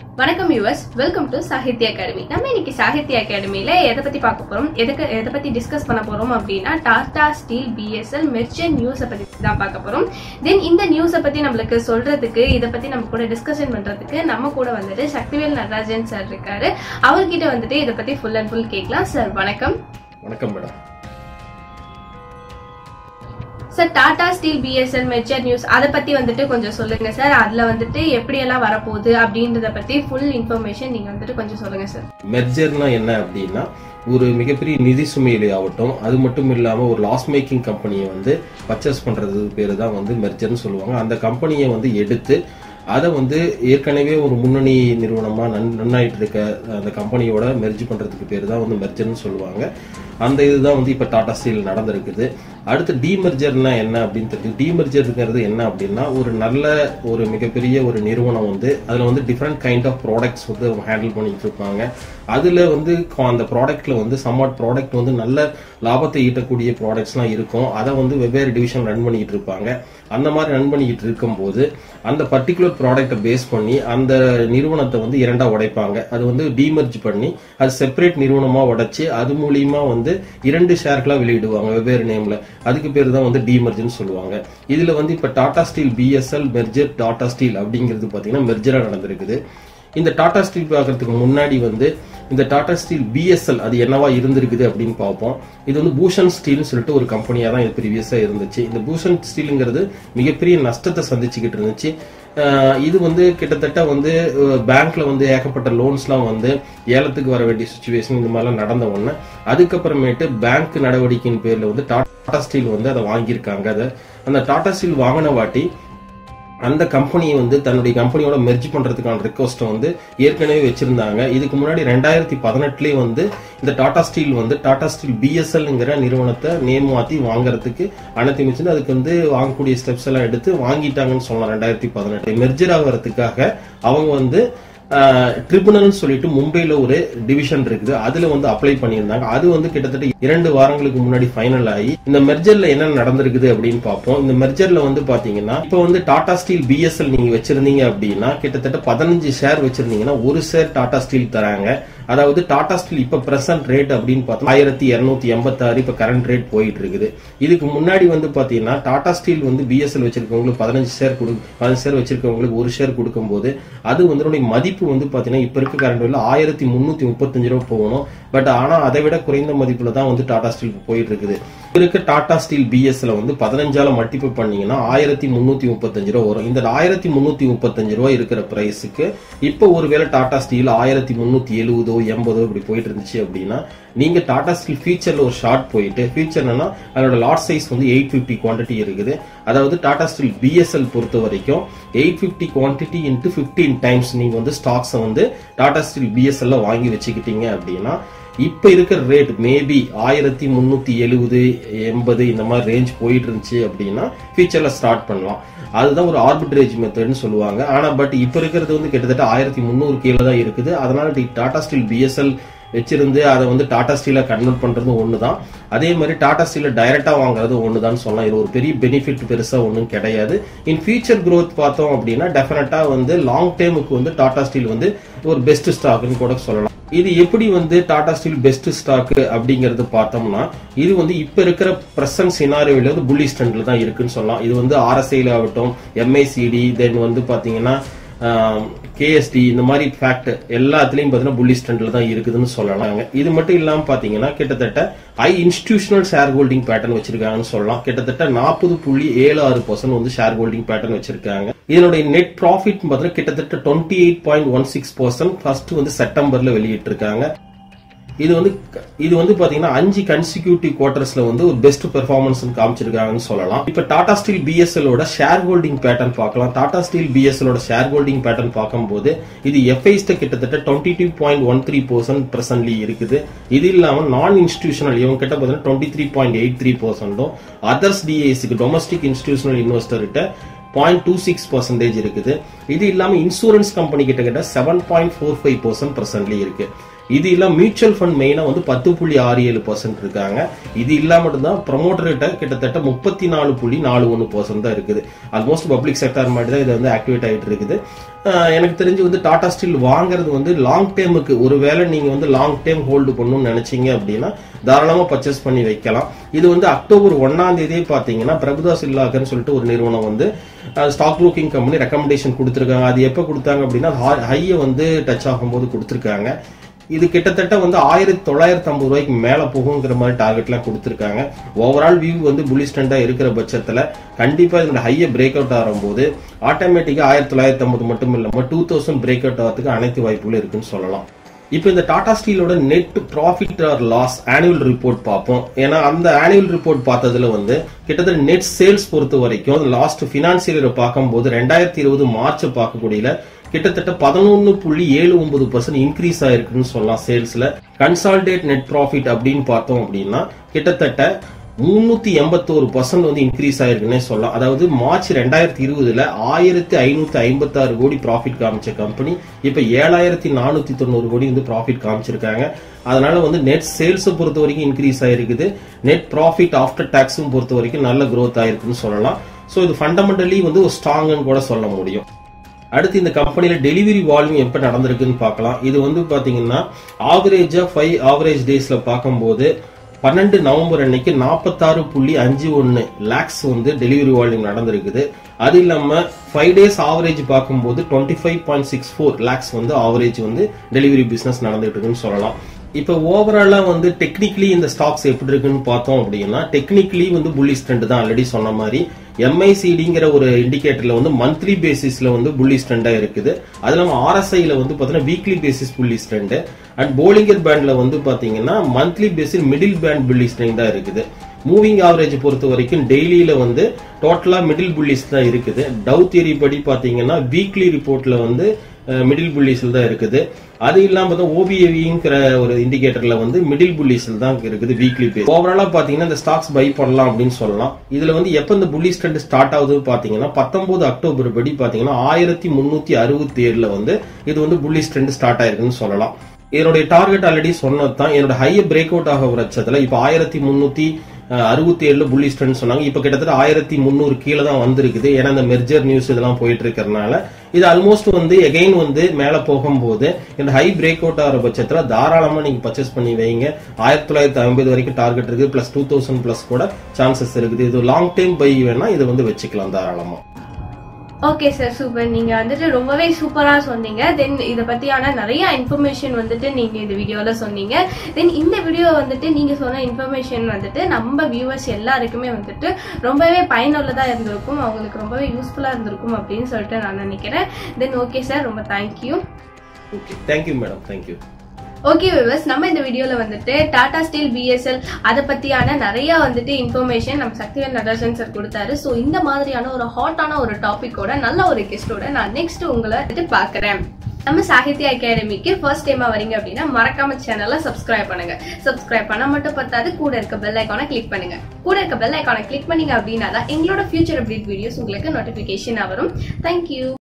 வணக்கம் யூஎஸ் welcome to Sahitya Akademi நம்ம இன்னைக்கு சாகித்ய அகாடமியில எதை பத்தி பார்க்க போறோம் எதுக்கு எதை பத்தி டிஸ்கஸ் பண்ண போறோம் அப்படின்னா டாடா ஸ்டீல் பிஎஸ்எல் மெர்ச்சன்ட் நியூஸை பத்தி தான் பார்க்க போறோம் தென் இந்த நியூஸை பத்தி நம்மளுக்கு சொல்றதுக்கு இதை பத்தி நம்ம கூட டிஸ்கஷன் பண்றதுக்கு நம்ம கூட வந்துட்டு சக்திவேல் நடராஜன் சார் இருக்காரு அவர்கிட்ட வந்துட்டு இதை பத்தி ஃபுல் அண்ட் ஃபுல் கேட்கலாம் சார் வணக்கம் வணக்கம் madam sir Tata Steel BSL merchant news அதை பத்தி வந்துட்டு கொஞ்சம் சொல்லுங்க சார் அதுல வந்துட்டு எப்படியெல்லாம் வரப்போகுது அப்படின்றத பத்தி ஃபுல் இன்ஃபர்மேஷன் நீங்க வந்துட்டு கொஞ்சம் சொல்லுங்க சார் மெர்ஜர்னா என்ன அப்படின்னா ஒரு மிகப்பெரிய நிதி சுமையிலே ஆகட்டும் அது மட்டும் இல்லாம ஒரு லாஸ் மேக்கிங் கம்பெனியை வந்து பர்ச்சேஸ் பண்றது பேரு தான் வந்து மெர்ஜர்னு சொல்லுவாங்க அந்த கம்பெனியை வந்து எடுத்து அதை வந்து ஏற்கனவே ஒரு முன்னணி நிறுவனமா நன் நன்னாயிட்டு இருக்க அந்த கம்பெனியோட மெர்ஜ் பண்றதுக்கு பேர் தான் வந்து மெர்ஜர்னு சொல்லுவாங்க அந்த இதுதான் வந்து இப்ப டாடா ஸ்டீல் நடந்திருக்குது அடுத்து டீமர்ஜர்னா என்ன அப்படின்னு தெரியும் டீமர்ஜர்ங்கிறது என்ன அப்படின்னா ஒரு நல்ல ஒரு மிகப்பெரிய ஒரு நிறுவனம் வந்து அதுல வந்து டிஃப்ரெண்ட் கைண்ட் ஆஃப் ப்ராடக்ட்ஸ் வந்து அவங்க ஹேண்டில் பண்ணிட்டு இருப்பாங்க அதுல வந்து கா- அந்த ப்ராடக்ட்ல வந்து சம்வாட் ப்ராடக்ட் வந்து நல்ல லாபத்தை ஈட்டக்கூடிய ப்ராடக்ட்ஸ்லாம் இருக்கும் அதை வந்து வெவ்வேறு டிவிஷன் ரன் பண்ணிட்டு இருப்பாங்க அந்த மாதிரி ரன் பண்ணிக்கிட்டு இருக்கும்போது அந்த பர்டிகுலர் ப்ராடக்ட்டை பேஸ் பண்ணி அந்த நிறுவனத்தை வந்து இரண்டா உடைப்பாங்க அது வந்து டீமர்ஜ் பண்ணி அது செப்பரேட் நிறுவனமா உடைச்சு அது மூலியமா வந்து இரண்டு ஷேர்களா வெளியிடுவாங்க வெவ்வேறு நேம்ல அதுக்கு பேர் தான் வந்து டீமர்ஜ்னு சொல்லுவாங்க இதுல வந்து இப்ப Tata Steel BSL merger Tata Steel அப்படிங்கிறது பாத்தீங்கன்னா மெர்ஜரா நடந்திருக்குது இந்த டாடா ஸ்டீல் பார்க்கறதுக்கு முன்னாடி வந்து இந்த டாடா ஸ்டீல் பிஎஸ்எல் அது என்னவா இருந்திருக்குது அப்படின்னு பார்ப்போம் இது வந்து பூஷன் ஸ்டீல்னு சொல்லிட்டு ஒரு கம்பெனியா தான் இது ப்ரீவியஸா இருந்துச்சு இந்த பூஷன் ஸ்டீலுங்கிறது மிகப்பெரிய நஷ்டத்தை சந்திச்சுக்கிட்டு இருந்துச்சு அஹ் இது வந்து கிட்டத்தட்ட வந்து பேங்க்ல வந்து ஏகப்பட்ட லோன்ஸ்லாம் வந்து ஏலத்துக்கு வர வேண்டிய சுச்சுவேஷன் இந்த மாதிரிலாம் நடந்த உடனே அதுக்கப்புறமேட்டு பேங்க் நடவடிக்கையின் பேர்ல வந்து டாடா ஸ்டீல் வந்து அதை வாங்கியிருக்காங்க அதை அந்த டாடா ஸ்டீல் வாங்கின வாட்டி அந்த கம்பெனியை வந்து தன்னுடைய கம்பெனியோட மெர்ஜ் பண்றதுக்கான ரிக்வஸ்ட்டை வந்து ஏற்கனவே வச்சிருந்தாங்க இதுக்கு முன்னாடி ரெண்டாயிரத்தி பதினெட்டுலேயே வந்து இந்த டாடா ஸ்டீல் வந்து டாடா ஸ்டீல் பிஎஸ்எல்ங்கிற நிறுவனத்தை நேம் மாத்தி வாங்குறதுக்கு அனுமதிச்சு அதுக்கு வந்து வாங்கக்கூடிய ஸ்டெப்ஸ் எல்லாம் எடுத்து வாங்கிட்டாங்கன்னு சொல்லலாம் ரெண்டாயிரத்தி பதினெட்டு மெர்ஜர் ஆகிறதுக்காக அவங்க வந்து ட்ரிபுனல்னு சொல்லிட்டு மும்பைல ஒரு டிவிஷன் இருக்குது அதுல வந்து அப்ளை பண்ணியிருந்தாங்க அது வந்து கிட்டத்தட்ட இரண்டு வாரங்களுக்கு முன்னாடி ஃபைனல் ஆகி இந்த மெர்ஜர்ல என்ன நடந்திருக்குது அப்படின்னு பார்ப்போம் இந்த மெர்ஜர்ல வந்து பாத்தீங்கன்னா இப்போ வந்து டாடா ஸ்டீல் பிஎஸ்எல் நீங்க வச்சிருந்தீங்க அப்படின்னா கிட்டத்தட்ட பதினஞ்சு ஷேர் வச்சிருந்தீங்கன்னா ஒரு ஷேர் டாடா ஸ்டீல் தராங்க அதாவது டாடா ஸ்டீல் இப்ப பிரசன்ட் ரேட் அப்படின்னு பார்த்தா ஆயிரத்தி இருநூத்தி எண்பத்தாறு இப்ப கரண்ட் ரேட் போயிட்டு இருக்குது இதுக்கு முன்னாடி வந்து பாத்தீங்கன்னா டாடா ஸ்டீல் வந்து பிஎஸ்எல் வச்சிருக்கவங்களுக்கு பதினஞ்சு ஷேர் கொடு பதினஞ்சு ஷேர் வச்சிருக்கவங்களுக்கு ஒரு ஷேர் கொடுக்கும்போது அது வந்து அதனுடைய மதிப்பு வந்து பாத்தீங்கன்னா இப்ப இருக்க கரண்ட் ரேட்ல ஆயிரத்தி முன்னூத்தி முப்பத்தஞ்சு ரூபா போகணும் பட் ஆனா அதை விட குறைந்த மதிப்புல தான் வந்து டாடா ஸ்டீல் போயிட்டு இருக்குது இப்ப இருக்க டாடா ஸ்டீல் பிஎஸ்ல வந்து பதினஞ்சால மல்டிபிள் பண்ணீங்கன்னா ஆயிரத்தி முன்னூத்தி முப்பத்தஞ்சு ரூபா வரும் இந்த ஆயிரத்தி முன்னூத்தி முப்பத்தஞ்சு ரூபா இருக்கிற பிரைஸுக்கு இப்போ ஒருவேளை டாடா ஸ்டீல் ஆயிரத்தி முன்னூத்தி எழுபதோ எண்பதோ இப்படி போயிட்டு இருந்துச்சு அப்படின்னா நீங்க டாடா ஸ்டீல் ஃபியூச்சர்ல ஒரு ஷார்ட் போயிட்டு ஃபியூச்சர்னா அதோட லாட் சைஸ் வந்து எயிட் பிப்டி குவான்டிட்டி இருக்குது அதாவது டாடா ஸ்டீல் பிஎஸ்எல் பொறுத்த வரைக்கும் eight fifty quantity into fifteen times நீங்க வந்து ஸ்டாக்ஸை வந்து டாடா ஸ்டீல் பிஎஸ்எல்ல வாங்கி வச்சுக்கிட்டீங்க அப்படின்னா இப்ப இருக்கிற ரேட் மேபி ஆயிரத்தி முன்னூத்தி எழுபது எண்பது இந்த மாதிரி ரேஞ்ச் போயிட்டு இருந்துச்சு அப்படின்னா ஃபியூச்சர்ல ஸ்டார்ட் பண்ணலாம் அதுதான் ஒரு ஆர்பிட்ரேஜ் மெத்தட்னு சொல்லுவாங்க ஆனா பட் இப்ப இருக்கிறது வந்து கிட்டத்தட்ட ஆயிரத்தி முந்நூறு கீழே தான் இருக்குது அதனால டி- டாடா ஸ்டீல் பிஎஸ்எல் வச்சிருந்து அதை வந்து டாடா ஸ்டீல கன்வெர்ட் பண்றது ஒண்ணுதான் அதே மாதிரி டாடா ஸ்டீல டைரக்டா வாங்குறது ஒண்ணுதான் சொல்லலாம் இது ஒரு பெரிய பெனிஃபிட் பெருசா ஒண்ணும் கிடையாது இன் ஃபியூச்சர் growth பார்த்தோம் அப்படின்னா டெஃபினட்டா வந்து லாங் டேமுக்கு வந்து டாடா ஸ்டீல் வந்து ஒரு பெஸ்ட் ஸ்டாக்னு கூட சொல்லலாம் இது எப்படி வந்து டாடா ஸ்டீல் பெஸ்ட் ஸ்டாக் அப்படிங்கறது பார்த்தோம்னா இது வந்து இப்ப இருக்கிற பிரசன்ட் சினாரியோல வந்து புள்ளி ஸ்டண்ட்ல தான் இருக்குன்னு சொல்லலாம் இது வந்து ஆர்எஸ்ஐல ஆகட்டும் எம்ஐசிடி தென் வந்து பாத்தீங்கன்னா கேஎஸ்டி இந்த மாதிரி ஃபேக்ட் எல்லாத்துலயும் பாத்தீங்கன்னா புள்ளி ஸ்டண்ட்ல தான் இருக்குதுன்னு சொல்லலாம் இது மட்டும் இல்லாம பாத்தீங்கன்னா கிட்டத்தட்ட high institutional share holding pattern வச்சிருக்காங்கன்னு சொல்லலாம் கிட்டத்தட்ட நாற்பது புள்ளி ஏழு ஆறு பர்சன்ட் வந்து ஷேர் ஹோல்டிங் பேட்டர்ன் வச்சிருக்காங்க இதனுடைய நெட் ப்ராஃபிட் பாத்தீங்கன்னா கிட்டத்தட்ட twenty eight point one six percent first வந்து செப்டம்பர்ல வெளியிட்டு இருக்காங்க இது வந்து இது வந்து பாத்தீங்கன்னா அஞ்சு கன்சிக்யூட்டிவ் குவார்டர்ஸ்ல வந்து ஒரு பெஸ்ட் பெர்ஃபார்மன்ஸ் காமிச்சிருக்காங்கன்னு சொல்லலாம் இப்ப டாடா ஸ்டீல் பிஎஸ்எல் ஓட ஷேர் ஹோல்டிங் பேட்டர்ன் பார்க்கலாம் டாடா ஸ்டீல் பிஎஸ்எல் ஓட ஷேர் ஹோல்டிங் பேட்டர்ன் பார்க்கும்போது இது எஃப்ஐஸ்ட கிட்டத்தட்ட twenty two point one three percent presently இருக்குது இது இல்லாம நான் இன்ஸ்டிடியூஷனல் இவங்க கிட்ட பாத்தீங்கன்னா twenty three point eight three பர்சன்டும் அதர்ஸ் டிஏசிக்கு டொமஸ்டிக் இன்ஸ்டிடியூஷனல் இன்வெஸ்டர் கிட்ட பாயிண்ட் டூ சிக்ஸ் பர்சன்டேஜ் இருக்குது இது இல்லாம இன்சூரன்ஸ் கம்பெனி கிட்ட கிட்ட seven point four five percent presently இருக்கு இது இல்லாம மியூச்சுவல் ஃபண்ட் மெயினா வந்து பத்து புள்ளி ஆறு ஏழு பர்சன்ட் இருக்காங்க இது இல்லாம மட்டும்தான் ப்ரமோட்டர் கிட்ட கிட்டத்தட்ட முப்பத்தி நாலு புள்ளி நாலு ஒன்று பர்சன்ட் தான் இருக்குது ஆல்மோஸ்ட் பப்ளிக் செக்டார் மாதிரி தான் இது வந்து ஆக்டிவேட் ஆகிட்டு இருக்குது ஆஹ் எனக்கு தெரிஞ்சு வந்து டாடா ஸ்டீல் வாங்குறது வந்து லாங் டேமுக்கு ஒருவேளை நீங்க வந்து லாங் டேம் ஹோல்டு பண்ணணும்னு நினைச்சீங்க அப்படின்னா தாராளமா பர்ச்சேஸ் பண்ணி வைக்கலாம் இது வந்து அக்டோபர் ஒன்னாம் தேதியே பாத்தீங்கன்னா பிரபுதாஸ் இல்லாகன்னு சொல்லிட்டு ஒரு நிறுவனம் வந்து ஸ்டாக் புரோக்கிங் கம்பெனி ரெக்கமெண்டேஷன் கொடுத்துருக்காங்க அது எப்போ கொடுத்தாங்க அப்படின்னா ஹையை வந்து டச் ஆகும்போது கொடுத்துருக்காங்க இது கிட்டத்தட்ட வந்து ஆயிரத்தி தொள்ளாயிரத்தி ஐம்பது ரூபாய்க்கு மேல போகுங்கிற மாதிரி டார்கெட்லாம் கொடுத்துருக்காங்க ஓவரால் வியூ வந்து புலிஷ் ட்ரெண்டா இருக்கிற பட்சத்துல கண்டிப்பா இதோட ஹையை பிரேக் அவுட் ஆகும்போது ஆட்டோமேட்டிக்கா ஆயிரத்தி தொள்ளாயிரத்தி ஐம்பது மட்டும் இல்லாம டூ தௌசண்ட் பிரேக் அவுட் ஆகிறதுக்கு அனைத்து வாய்ப்புகளும் இருக்குன்னு சொல்லலாம் இப்போ இந்த டாடா ஸ்டீலோட net profit or loss annual report பார்ப்போம் ஏன்னா அந்த ஆனுவல் ரிப்போர்ட் பார்த்ததுல வந்து கிட்டத்தட்ட நெட் சேல்ஸ் பொறுத்த வரைக்கும் லாஸ்ட் பினான்சியல் இயர் பார்க்கும்போது ரெண்டாயிரத்தி இருபது மார்ச் பார்க்கக்கூடிய கிட்டத்தட்ட பதினொன்னு புள்ளி ஏழு ஒன்பது பர்சன்ட் இன்க்ரீஸ் ஆயிருக்குன்னு சொல்லலாம் சேல்ஸ்ல கன்சால்டேட் நெட் ப்ராஃபிட் அப்படின்னு பார்த்தோம் அப்படின்னா கிட்டத்தட்ட முன்னூத்தி எண்பத்தோரு பர்சன்ட் வந்து இன்க்ரீஸ் ஆயிருக்குன்னே சொல்லலாம் அதாவது மார்ச் ரெண்டாயிரத்தி இருபதுல ஆயிரத்தி ஐநூத்தி ஐம்பத்தி ஆறு கோடி ப்ராஃபிட் காமிச்ச கம்பெனி இப்ப ஏழாயிரத்தி நானூத்தி தொண்ணூறு கோடி வந்து ப்ராஃபிட் காமிச்சிருக்காங்க அதனால வந்து நெட் சேல்ஸ் பொறுத்த வரைக்கும் இன்க்ரீஸ் ஆயிருக்குது நெட் ப்ராஃபிட் ஆஃப்டர் டாக்ஸும் பொறுத்த வரைக்கும் நல்ல growth ஆயிருக்குன்னு சொல்லலாம் ஸோ இது ஃபண்டமெண்டலி வந்து ஒரு ஸ்ட்ராங்னு கூட சொல்ல முடியும் அடுத்து இந்த கம்பெனில டெலிவரி வால்யூம் எப்ப நடந்திருக்குன்னு பார்க்கலாம் இது வந்து பாத்தீங்கன்னா ஆவரேஜா ஃபைவ் ஆவரேஜ் டேஸ்ல பார்க்கும்போது பன்னெண்டு நவம்பர் அன்னைக்கு நாற்பத்தாறு புள்ளி அஞ்சு ஒன்னு லேக்ஸ் வந்து டெலிவரி வால்யூம் நடந்திருக்குது அது இல்லாம ஃபைவ் டேஸ் ஆவரேஜ் பார்க்கும்போது twenty five point six four lakhs வந்து ஆவரேஜ் வந்து டெலிவரி பிசினஸ் நடந்துட்டு இருக்குன்னு சொல்லலாம் இப்போ ஓவராலா வந்து டெக்னிக்கலி இந்த ஸ்டாக்ஸ் எப்படி இருக்குன்னு பார்த்தோம் அப்படின்னா டெக்னிக்கலி வந்து புல்லிஷ் ட்ரெண்ட் தான் ஆல்ரெடி சொன்ன மாதிரி எம்ஐசிடிங்கிற ஒரு இண்டிகேட்டர்ல வந்து மந்த்லி பேசிஸ்ல வந்து புல்லிஷ் ட்ரெண்டா இருக்குது அது இல்லாம ஆர்எஸ்ஐல வந்து பாத்தீங்கன்னா weekly basis bullish trend and Bollinger பேண்ட்ல வந்து பாத்தீங்கன்னா monthly basis middle band bullish ட்ரெண்டா இருக்குது மூவிங் ஆவரேஜ் பொறுத்த வரைக்கும் டெய்லியில வந்து டோட்டலா மிடில் புல்லிஸ் தான் இருக்குது டவு தியரி படி பாத்தீங்கன்னா வீக்லி ரிப்போர்ட்ல வந்து மிடில் புல்லிஸில் தான் இருக்குது அது இல்லாம தான் ஓபிஏவிங்கிற ஒரு இண்டிகேட்டர்ல வந்து மிடில் புல்லிஸில் தான் இருக்குது வீக்லி பேஸ் ஓவராலா பாத்தீங்கன்னா இந்த ஸ்டாக்ஸ் பை பண்ணலாம் அப்படின்னு சொல்லலாம் இதுல வந்து எப்ப இந்த புல்லிஸ் ட்ரெண்ட் ஸ்டார்ட் ஆகுது பாத்தீங்கன்னா பத்தொன்பது அக்டோபர் படி பாத்தீங்கன்னா ஆயிரத்தி முன்னூத்தி அறுபத்தி ஏழுல வந்து இது வந்து புல்லிஸ் ட்ரெண்ட் ஸ்டார்ட் ஆயிருக்குன்னு சொல்லலாம் என்னுடைய டார்கெட் ஆல்ரெடி சொன்னது தான் என்னோட ஹைய பிரேக் அவுட் ஆக பட்சத்துல இப்ப ஆயிரத்தி முன்னூத்தி அறுபத்தி ஏழுல புள்ளி ஸ்ட்ரென்த் சொன்னாங்க இப்ப கிட்டத்தட்ட ஆயிரத்தி முந்நூறு கீழே தான் வந்திருக்குது ஏன்னா இந்த மெர்ஜர் நியூஸ் இதெல்லாம் போயிட்டு இருக்கறனால இது ஆல்மோஸ்ட் வந்து எகைன் வந்து மேல போகும்போது இந்த ஹை பிரேக் அவுட் ஆகிற பட்சத்துல தாராளமா நீங்க பர்ச்சேஸ் பண்ணி வைங்க ஆயிரத்தி தொள்ளாயிரத்தி ஐம்பது வரைக்கும் டார்கெட் இருக்கு பிளஸ் டூ தௌசண்ட் பிளஸ் கூட சான்சஸ் இருக்குது இது லாங் டைம் பை வேணா இதை வந்து வச்சுக்கலாம் தாராளமா ஓகே சார் சூப்பர் நீங்க வந்துட்டு ரொம்பவே சூப்பரா சொன்னீங்க தென் இத பத்தியான நிறைய இன்ஃபர்மேஷன் வந்துட்டு நீங்க இந்த வீடியோல சொன்னீங்க தென் இந்த வீடியோ வந்துட்டு நீங்க சொன்ன இன்ஃபர்மேஷன் வந்துட்டு நம்ம வியூவர்ஸ் எல்லாருக்குமே வந்துட்டு ரொம்பவே பயனுள்ளதா இருந்திருக்கும் அவங்களுக்கு ரொம்பவே யூஸ்ஃபுல்லா இருந்திருக்கும் அப்படின்னு சொல்லிட்டு நான் நினைக்கிறேன் தென் ஓகே சார் ரொம்ப thank you okay thank you madam thank you okay viewers நம்ம இந்த வீடியோல வந்துட்டு டாடா ஸ்டீல் பிஎஸ்எல் அதை பத்தியான நிறைய வந்துட்டு இன்ஃபர்மேஷன் நம்ம சக்திவேல் நடராஜன் சார் கொடுத்தாரு ஸோ இந்த மாதிரியான ஒரு ஹாட்டான ஒரு டாபிக்கோட நல்ல ஒரு கெஸ்டோட நான் நெக்ஸ்ட் உங்களை வந்துட்டு பாக்குறேன் நம்ம சாகித்ய அகாடமிக்கு ஃபர்ஸ்ட் டைமா வரீங்க அப்படின்னா மறக்காம சேனலை சப்ஸ்கிரைப் பண்ணுங்க சப்ஸ்கிரைப் பண்ண மட்டும் பத்தாது கூட இருக்க பெல் ஐக்கானை கிளிக் பண்ணுங்க கூட இருக்க பெல் ஐக்கானை கிளிக் பண்ணீங்க அப்படின்னா தான் எங்களோட ஃபியூச்சர் அப்டேட் வீடியோஸ் உங்களுக்கு நோட்டிபிகேஷன் வரும் தேங்க்யூ